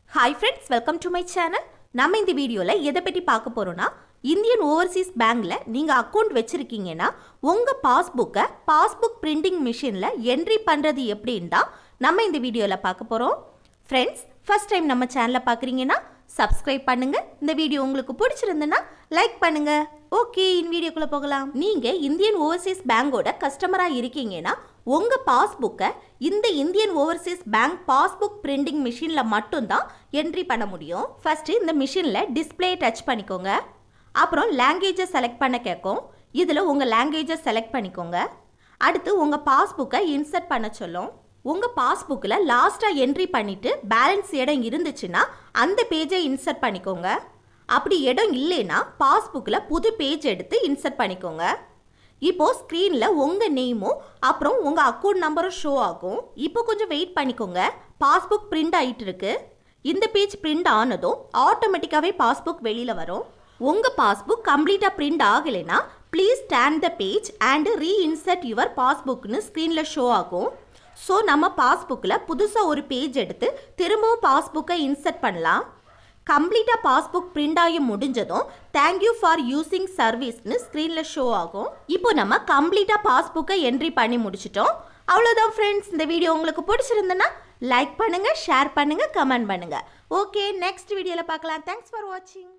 hi friends welcome to my channel நம்ம இந்த வீடியோவில் எதை பற்றி பார்க்க போகிறோன்னா இந்தியன் ஓவர்சீஸ் பேங்க்கில் நீங்கள் அக்கௌண்ட் வச்சுருக்கீங்கன்னா உங்கள் பாஸ்புக்கை பாஸ்புக் பிரிண்டிங் மிஷினில் என்ட்ரி பண்ணுறது எப்படின்னு தான் நம்ம இந்த வீடியோவில் பார்க்க போகிறோம் ஃப்ரெண்ட்ஸ் ஃபர்ஸ்ட் டைம் நம்ம சேனலை பார்க்குறீங்கன்னா சப்ஸ்கிரைப் பண்ணுங்க இந்த வீடியோ உங்களுக்கு பிடிச்சிருந்துன்னா லைக் பண்ணுங்க ஓகே இன் வீடியோக்குள்ள போகலாம் நீங்க இந்தியன் ஓவர்சீஸ் பேங்கோட கஸ்டமரா இருக்கீங்கன்னா உங்க பாஸ்புக்கை இந்த Indian overseas bank passbook printing மிஷின்ல மட்டும்தான் என்ட்ரி பண்ண முடியும் ஃபர்ஸ்ட் இந்த மிஷின்ல டிஸ்பிளே டச் பண்ணிக்கோங்க அப்புறம் லாங்குவேஜை செலக்ட் பண்ண கேட்கும் இதில் உங்கள் லாங்குவேஜை செலக்ட் பண்ணிக்கோங்க அடுத்து உங்கள் பாஸ்புக்கை இன்சர்ட் பண்ண சொல்லும் உங்கள் பாஸ்புக்கில் லாஸ்ட்டாக என்ட்ரி பண்ணிவிட்டு பேலன்ஸ் இடம் இருந்துச்சுன்னா அந்த பேஜை இன்சர்ட் பண்ணிக்கோங்க அப்படி இடம் இல்லைன்னா பாஸ்புக்கில் புது பேஜ் எடுத்து இன்சர்ட் பண்ணிக்கோங்க இப்போ ஸ்க்ரீனில் உங்கள் நேமும் அப்புறம் உங்கள் அக்கௌண்ட் நம்பரும் ஷோ ஆகும் இப்போ கொஞ்சம் வெயிட் பண்ணிக்கோங்க பாஸ்புக் பிரிண்ட் ஆகிட்டு இருக்கு இந்த பேஜ் பிரிண்ட் ஆனதும் ஆட்டோமேட்டிக்காகவே பாஸ்புக் வெளியில் வரும் உங்கள் பாஸ்புக் கம்ப்ளீட்டாக பிரிண்ட் ஆகலைன்னா please stand the page and reinsert your பாஸ்புக்னு ஸ்க்ரீனில் ஷோ ஆகும் ஸோ நம்ம பாஸ்புக்கில் புதுசாக ஒரு பேஜ் எடுத்து திரும்பவும் பாஸ்புக்கை இன்சர்ட் பண்ணலாம் கம்ப்ளீட்டாக பாஸ்புக் பிரிண்ட் ஆகி முடிஞ்சதும் தேங்க்யூ ஃபார் யூசிங் சர்வீஸ்னு ஸ்க்ரீனில் ஷோ ஆகும் இப்போ நம்ம கம்ப்ளீட்டாக பாஸ்புக்கை என்ட்ரி பண்ணி முடிச்சிட்டோம் அவ்வளோதான் ஃப்ரெண்ட்ஸ் இந்த வீடியோ உங்களுக்கு பிடிச்சிருந்துன்னா லைக் பண்ணுங்கள் ஷேர் பண்ணுங்கள் கமெண்ட் பண்ணுங்கள் ஓகே நெக்ஸ்ட் வீடியோவில் பார்க்கலாம் தேங்க்ஸ் ஃபார் வாட்சிங்